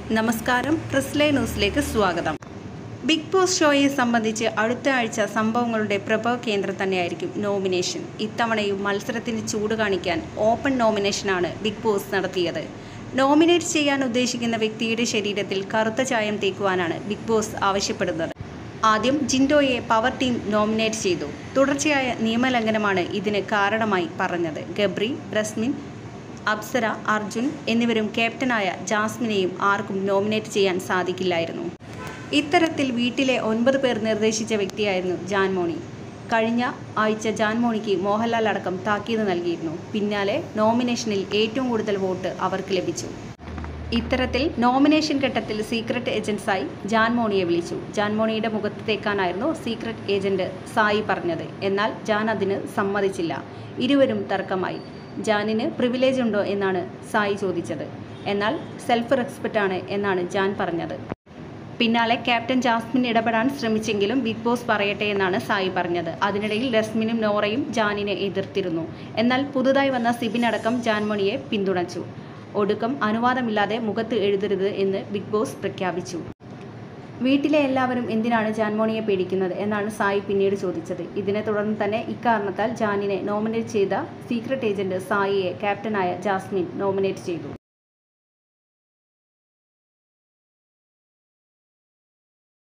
നമസ്കാരം പ്രസ്ലേ ന്യൂസിലേക്ക് സ്വാഗതം ബിഗ് ബോസ് ഷോയെ സംബന്ധിച്ച് അടുത്ത ആഴ്ച സംഭവങ്ങളുടെ പ്രഭവ കേന്ദ്രം തന്നെയായിരിക്കും നോമിനേഷൻ ഇത്തവണയും മത്സരത്തിന് ചൂട് കാണിക്കാൻ ഓപ്പൺ നോമിനേഷനാണ് ബിഗ് ബോസ് നടത്തിയത് നോമിനേറ്റ് ചെയ്യാൻ ഉദ്ദേശിക്കുന്ന വ്യക്തിയുടെ ശരീരത്തിൽ കറുത്ത ചായം തേക്കുവാനാണ് ബിഗ് ബോസ് ആവശ്യപ്പെടുന്നത് ആദ്യം ജിൻഡോയെ പവർ ടീം നോമിനേറ്റ് ചെയ്തു തുടർച്ചയായ നിയമലംഘനമാണ് ഇതിന് കാരണമായി പറഞ്ഞത് ഗബ്രി റസ്മിൻ അപ്സര അർജുൻ എന്നിവരും ക്യാപ്റ്റനായ ജാസ്മിനെയും ആർക്കും നോമിനേറ്റ് ചെയ്യാൻ സാധിക്കില്ലായിരുന്നു ഇത്തരത്തിൽ വീട്ടിലെ ഒൻപത് പേർ നിർദ്ദേശിച്ച വ്യക്തിയായിരുന്നു ജാൻമോണി കഴിഞ്ഞ ആഴ്ച ജാൻമോണിക്ക് മോഹൻലാൽ അടക്കം താക്കീത് നൽകിയിരുന്നു പിന്നാലെ നോമിനേഷനിൽ ഏറ്റവും കൂടുതൽ വോട്ട് അവർക്ക് ലഭിച്ചു ഇത്തരത്തിൽ നോമിനേഷൻ ഘട്ടത്തിൽ സീക്രട്ട് ഏജൻസായി ജാൻമോണിയെ വിളിച്ചു ജാൻമോണിയുടെ മുഖത്ത് തേക്കാനായിരുന്നു സീക്രട്ട് ഏജന്റ് സായി പറഞ്ഞത് എന്നാൽ ജാൻ അതിന് സമ്മതിച്ചില്ല ഇരുവരും തർക്കമായി ജാനിന് പ്രിവിലേജ് ഉണ്ടോ എന്നാണ് സായി ചോദിച്ചത് എന്നാൽ സെൽഫ് റെസ്പെക്റ്റ് ആണ് എന്നാണ് ജാൻ പറഞ്ഞത് പിന്നാലെ ക്യാപ്റ്റൻ ജാസ്മിൻ ഇടപെടാൻ ശ്രമിച്ചെങ്കിലും ബിഗ് ബോസ് പറയട്ടെ എന്നാണ് സായി പറഞ്ഞത് അതിനിടയിൽ രസ്മിനും നോറയും ജാനിനെ എതിർത്തിരുന്നു എന്നാൽ പുതുതായി വന്ന സിബിൻ അടക്കം ജാൻമണിയെ പിന്തുണച്ചു ഒടുക്കം അനുവാദമില്ലാതെ മുഖത്ത് എഴുതരുത് എന്ന് ബിഗ് ബോസ് പ്രഖ്യാപിച്ചു വീട്ടിലെ എല്ലാവരും എന്തിനാണ് ജാൻമോണിയെ പേടിക്കുന്നത് എന്നാണ് സായി പിന്നീട് ചോദിച്ചത് ഇതിനെ തുടർന്ന് തന്നെ ഇക്കാരണത്താൽ ജാനിനെ നോമിനേറ്റ് ചെയ്ത സീക്രട്ട് ഏജന്റ് സായിയെ ക്യാപ്റ്റനായ ജാസ്മിൻ നോമിനേറ്റ് ചെയ്തു